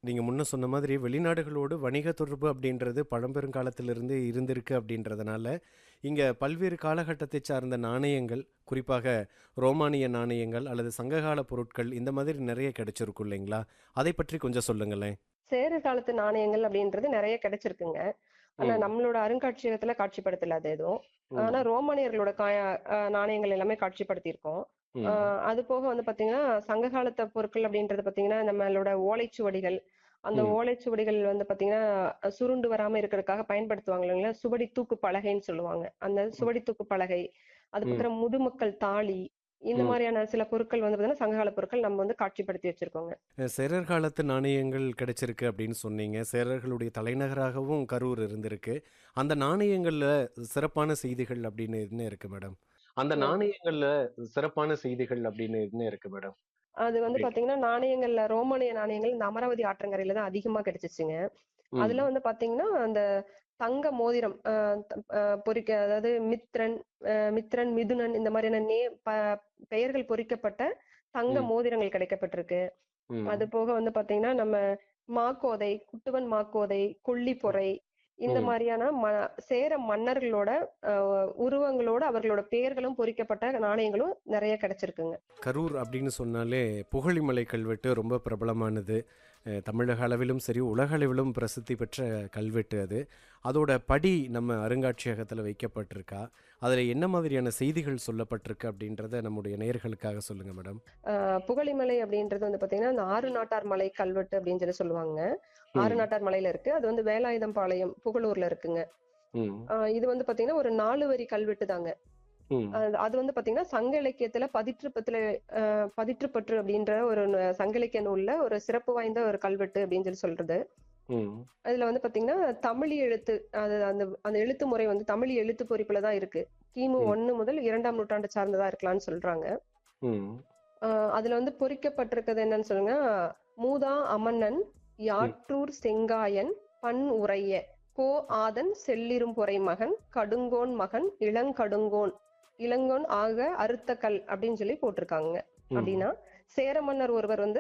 நீங்க முன்ன சொன்ன மாதிரி வெளிநாடுகளோடு வணிக தொடர்பு அப்படின்றது பழம்பெருங்காலத்திலிருந்து இருந்திருக்கு அப்படின்றதுனால, இங்க பல்வேறு காலகட்டத்தை சார்ந்த நாணயங்கள், குறிப்பாக ரோமானிய நாணயங்கள் அல்லது சங்ககால பொருட்கள் இந்த மாதிரி நெறைய கிடைச்சிருக்கும் இல்லைங்களா? அதை பற்றி கொஞ்சம் சொல்லுங்களேன். சேரர் காலத்து நாணயங்கள் அப்படின்றது நெறைய கிடைச்சிருக்குங்க. ஆனா ம். நம்மளோட அருங்காட்சியகத்துல காட்சிப்படுத்தல அது எதுவும். ஆனா ம். ரோமானியர்களோட கா அ நாணயங்கள் எல்லாமே காட்சிப்படுத்தியிருக்கோம். ஆ ம். அது போக வந்து பார்த்தீங்கன்னா, சங்க காலத்த பொருட்கள் அப்படின்றது பார்த்தீங்கன்னா, நம்மளோட ஓலைச்சுவடிகள். அந்த ம். ஓலைச்சுவடிகள் வந்து பார்த்தீங்கன்னா, சுருண்டு வராம இருக்கிறதுக்காக பயன்படுத்துவாங்க இல்லைங்களா? சுவடி தூக்கு பலகைன்னு சொல்லுவாங்க. அந்த ம். சுவடி தூக்கு பலகை, ம். அதுக்கப்புறம் முதுமக்கள் தாழி, இந்த ம். மாரியான சில பொருட்கள் வந்து பார்த்தீங்கன்னா, சங்ககால பொருட்கள் நம்ம வந்து காட்சிப்படுத்தி வச்சிருக்கோங்க. அ சேரர் காலத்து நாணயங்கள் கிடைச்சிருக்கு அப்படின்னு சொன்னீங்க. சேரர்களுடைய தலைநகராகவும் கரூர் இருந்திருக்கு. அந்த நாணயங்கள்ல சிறப்பான செய்திகள் அப்படின்னு என்ன இருக்கு மேடம்? அந்த ம். நாணயங்கள்ல சிறப்பான செய்திகள் அப்படின்னு என்ன இருக்கு மேடம்? அது வந்து அப்படி. பார்த்தீங்கன்னா, நாணயங்கள்ல ரோமானிய நாணயங்கள் இந்த அமராவதி ஆற்றங்கரையில தான் அதிகமா கிடைச்சுச்சுங்க. அதுல ம். வந்து பார்த்தீங்கன்னா, அந்த தங்க மோதிரம் அ அ பொறிக்க அதாவது மித்ரன், அ மித்ரன், மிதுனன் இந்த மாரியான நே ப பெயர்கள் பொறிக்கப்பட்ட தங்க ம். மோதிரங்கள் கிடைக்கப்பட்டிருக்கு. அது ம். போக வந்து பார்த்தீங்கன்னா, நம்ம மாக்கோதை, குட்டுவன் மாக்கோதை, கொல்லிப்பொறை இந்த ம். மாரியான ம சேர மன்னர்களோட அ உருவங்களோட அவர்களோட பெயர்களும் பொறிக்கப்பட்ட நாணயங்களும் நெறைய கிடைச்சிருக்குங்க. கரூர் அப்படின்னு சொன்னாலே புகழிமலை கல்வெட்டு ரொம்ப பிரபலமானது. அ தமிழக அளவிலும் சரி, உலக அளவிலும் பிரசித்தி பெற்ற கல்வெட்டு அது. அதோட படி நம்ம அருங்காட்சியகத்துல வைக்கப்பட்டிருக்கா? அதுல என்ன மாதிரியான செய்திகள் சொல்லப்பட்டிருக்கு அப்படின்றத நம்முடைய நேயர்களுக்காக சொல்லுங்க மேடம். ஆ புகழிமலை அப்படின்றது வந்து பார்த்தீங்கன்னா, அந்த ஆறு நாட்டார் மலை கல்வெட்டு அப்படின்னு சொல்லி சொல்லுவாங்க. ஆறு ம். நாட்டார் மலையில இருக்கு. அது வந்து வேலாயுதம்பாளையம், புகழூர்ல இருக்குங்க. ம். ஆ இது வந்து பார்த்தீங்கன்னா, ஒரு 4 வரி கல்வெட்டு தாங்க. ம். அது அது வந்து பார்த்தீங்கன்னா, சங்க இலக்கியத்துல பதிற்றுப்பத்துல அ பதிற்றுப்பற்று அப்படின்ற ஒரு ந சங்க இலக்கிய நூல்ல ஒரு சிறப்பு வாய்ந்த ஒரு கல்வெட்டு அப்படின்னு சொல்லி சொல்றது. ம். அதுல வந்து பார்த்தீங்கன்னா, தமிழ் எழுத்து அது அந்த அந்த எழுத்து முறை வந்து தமிழ் எழுத்து பொறிப்புல தான் இருக்கு. கிமு ம். 1 முதல் 2ஆம் நூற்றாண்டு சார்ந்ததா இருக்கலாம்னு சொல்றாங்க. ம். ஆ அதுல வந்து பொறிக்கப்பட்டிருக்கிறது என்னன்னு சொல்லுங்க, மூதா அமன்னன், ம். யாற்றூர் செங்காயன், பண் உரைய, கோ ஆதன் செல்லிரும்பொறை மகன், கடுங்கோன் மகன், இளங்கடுங்கோன், இளங்கோன் ஆக அறுத்த கல் அப்படின்னு சொல்லி போட்டிருக்காங்க. ம். அப்படின்னா, சேர மன்னர் ஒருவர் வந்து